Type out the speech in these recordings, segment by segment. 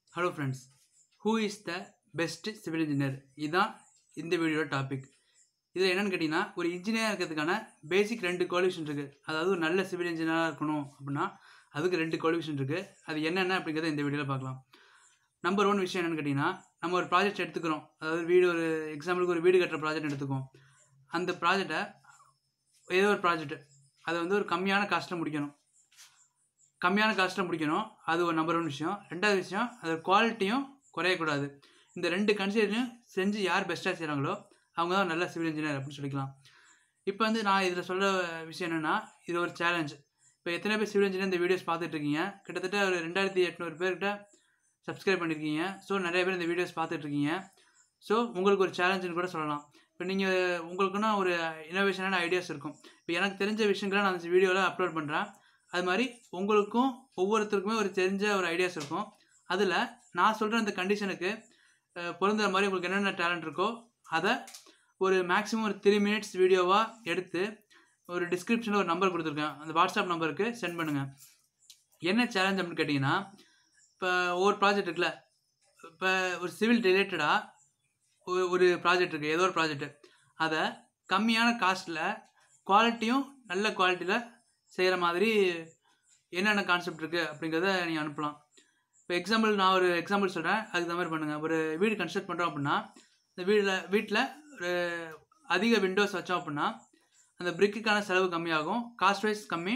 hello friends who is the best civil engineer இதுதான் இந்த வீடியோட டாபிக் இதில் என்னென்னு கேட்டிங்கன்னா ஒரு இன்ஜினியராக இருக்கிறதுக்கான பேசிக் ரெண்டு குவாலிஃபிகேஷன் இருக்குது அதாவது ஒரு நல்ல சிவில் இன்ஜினியராக இருக்கணும் அப்படின்னா அதுக்கு ரெண்டு குவாலிஃபிகேஷன் இருக்குது அது என்னென்ன அப்படிங்கிறத இந்த வீடியோவில் பார்க்கலாம் நம்பர் ஒன் விஷயம் என்னென்னு கேட்டிங்கன்னா நம்ம ஒரு ப்ராஜெக்ட் எடுத்துக்கிறோம் அதாவது வீடு ஒரு எக்ஸாம்பிளுக்கு ஒரு வீடு கட்டுற ப்ராஜெக்ட் எடுத்துக்குவோம் அந்த ப்ராஜெக்டை ஏதோ ஒரு ப்ராஜெக்ட் அதை வந்து ஒரு கம்மியான காஸ்ட்டில் முடிக்கணும் கம்மியான காஸ்ட்டில் முடிக்கணும் அது ஒரு நம்பர் ஒன் விஷயம் ரெண்டாவது விஷயம் அது குவாலிட்டியும் குறையக்கூடாது இந்த ரெண்டு கன்சிடரையும் செஞ்சு யார் பெஸ்ட்டாக செய்கிறாங்களோ அவங்க தான் நல்ல சிவில் இன்ஜினியர் அப்படின்னு சொல்லிக்கலாம் இப்போ வந்து நான் இதில் சொல்ல விஷயம் என்னென்னா இது ஒரு சேலஞ்ச் இப்போ எத்தனை பேர் சிவில் இன்ஜினியர் இந்த வீடியோஸ் பார்த்துட்டு இருக்கீங்க கிட்டத்தட்ட ஒரு ரெண்டாயிரத்தி எட்நூறு பேர்கிட்ட சப்ஸ்கிரைப் பண்ணியிருக்கீங்க ஸோ நிறைய பேர் இந்த வீடியோஸ் பார்த்துட்ருக்கீங்க ஸோ உங்களுக்கு ஒரு சேலஞ்சுன்னு கூட சொல்லலாம் இப்போ நீங்கள் உங்களுக்குன்னா ஒரு இனோவேஷனான ஐடியாஸ் இருக்கும் இப்போ எனக்கு தெரிஞ்ச விஷயங்களை நான் அந்த வீடியோவில் அப்லோட் பண்ணுறேன் அது மாதிரி உங்களுக்கும் ஒவ்வொருத்தருக்குமே ஒரு தெரிஞ்ச ஒரு ஐடியாஸ் இருக்கும் அதில் நான் சொல்கிற அந்த கண்டிஷனுக்கு பொருந்துற மாதிரி உங்களுக்கு என்னென்ன டேலண்ட் இருக்கோ அதை ஒரு மேக்ஸிமம் ஒரு த்ரீ மினிட்ஸ் வீடியோவாக எடுத்து ஒரு டிஸ்கிரிப்ஷனில் ஒரு நம்பர் கொடுத்துருக்கேன் அந்த வாட்ஸ்அப் நம்பருக்கு சென்ட் பண்ணுங்கள் என்ன சேலஞ்ச் அப்படின்னு கேட்டிங்கன்னா இப்போ ஒவ்வொரு ப்ராஜெக்ட் இருக்குல்ல இப்போ ஒரு சிவில் ரிலேட்டடாக ஒரு ப்ராஜெக்ட் இருக்குது ஏதோ ஒரு ப்ராஜெக்ட்டு அதை கம்மியான காஸ்ட்டில் குவாலிட்டியும் நல்ல குவாலிட்டியில் செய்கிற மாதிரி என்னென்ன கான்செப்ட் இருக்குது அப்படிங்கிறத நீங்கள் அனுப்பலாம் இப்போ எக்ஸாம்பிள் நான் ஒரு எக்ஸாம்பிள் சொல்கிறேன் அதுக்கு தகுந்த மாதிரி பண்ணுங்கள் ஒரு வீடு கன்ஸ்ட்ரக்ட் பண்ணுறோம் அப்படின்னா இந்த வீட்டில் வீட்டில் ஒரு அதிக விண்டோஸ் வச்சோம் அப்படின்னா அந்த பிரிக்குக்கான செலவு கம்மியாகும் காஸ்ட் வைஸ் கம்மி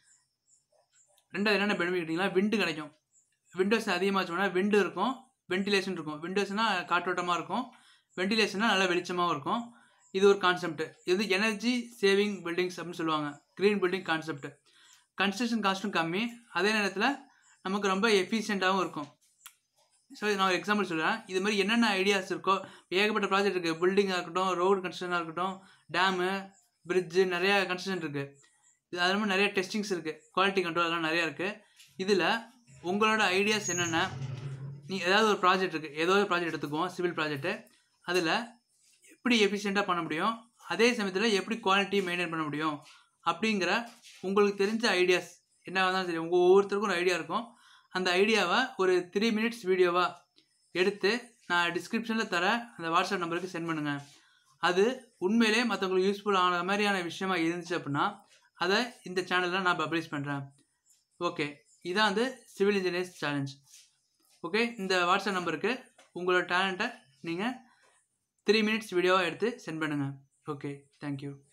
ரெண்டாவது என்னென்ன பெனிஃபிட் கேட்டிங்கன்னா விண்டு கிடைக்கும் விண்டோஸ் அதிகமாச்சோம்னா விண்டு இருக்கும் வென்டிலேஷன் இருக்கும் விண்டோஸ்னால் காற்றோட்டமாக இருக்கும் வென்டிலேஷனாக நல்லா வெளிச்சமாகவும் இருக்கும் இது ஒரு கான்செப்ட் இது எனர்ஜி சேவிங் பில்டிங்ஸ் அப்படின்னு சொல்லுவாங்க க்ரீன் பில்டிங் கான்செப்ட் கன்ஸ்ட்ரக்ஷன் காஸ்ட்டும் கம்மி அதே நேரத்தில் நமக்கு ரொம்ப எஃபிஷியண்ட்டாகவும் இருக்கும் ஸோ நான் ஒரு எக்ஸாம்பிள் சொல்கிறேன் இது மாதிரி என்னென்ன ஐடியாஸ் இருக்கோ ஏகப்பட்ட ப்ராஜெக்ட் இருக்குது பில்டிங்காக இருக்கட்டும் ரோடு கன்ஸ்ட்ரக்ஷனாக இருக்கட்டும் டேமு பிரிட்ஜு நிறையா கன்ஸ்ட்ரக்ஷன் இருக்குது இது அது மாதிரி நிறைய டெஸ்டிங்ஸ் இருக்குது குவாலிட்டி கண்ட்ரோல் அதெல்லாம் நிறையா இருக்குது இதில் உங்களோட ஐடியாஸ் என்னென்ன நீ ஏதாவது ஒரு ப்ராஜெக்ட் இருக்குது ஏதோ ஒரு ப்ராஜெக்ட் எடுத்துக்குவோம் சிவில் ப்ராஜெக்ட்டு அதில் எப்படி எஃபிஷியண்ட்டாக பண்ண முடியும் அதே சமயத்தில் எப்படி குவாலிட்டி மெயின்டைன் பண்ண முடியும் அப்படிங்கிற உங்களுக்கு தெரிஞ்ச ஐடியாஸ் என்ன இருந்தாலும் சரி உங்கள் ஒவ்வொருத்தருக்கும் ஒரு ஐடியா இருக்கும் அந்த ஐடியாவை ஒரு த்ரீ மினிட்ஸ் வீடியோவாக எடுத்து நான் டிஸ்கிரிப்ஷனில் தர அந்த வாட்ஸ்அப் நம்பருக்கு சென்ட் பண்ணுங்கள் அது உண்மையிலே மற்றவங்களுக்கு யூஸ்ஃபுல் ஆன மாதிரியான விஷயமா இருந்துச்சு அப்படின்னா அதை இந்த சேனலில் நான் பப்ளிஷ் பண்ணுறேன் ஓகே இதான் வந்து சிவில் இன்ஜினியர்ஸ் சேலஞ்ச் ஓகே இந்த வாட்ஸ்அப் நம்பருக்கு உங்களோட டேலண்ட்டை நீங்கள் த்ரீ மினிட்ஸ் வீடியோவாக எடுத்து சென்ட் பண்ணுங்கள் ஓகே தேங்க்யூ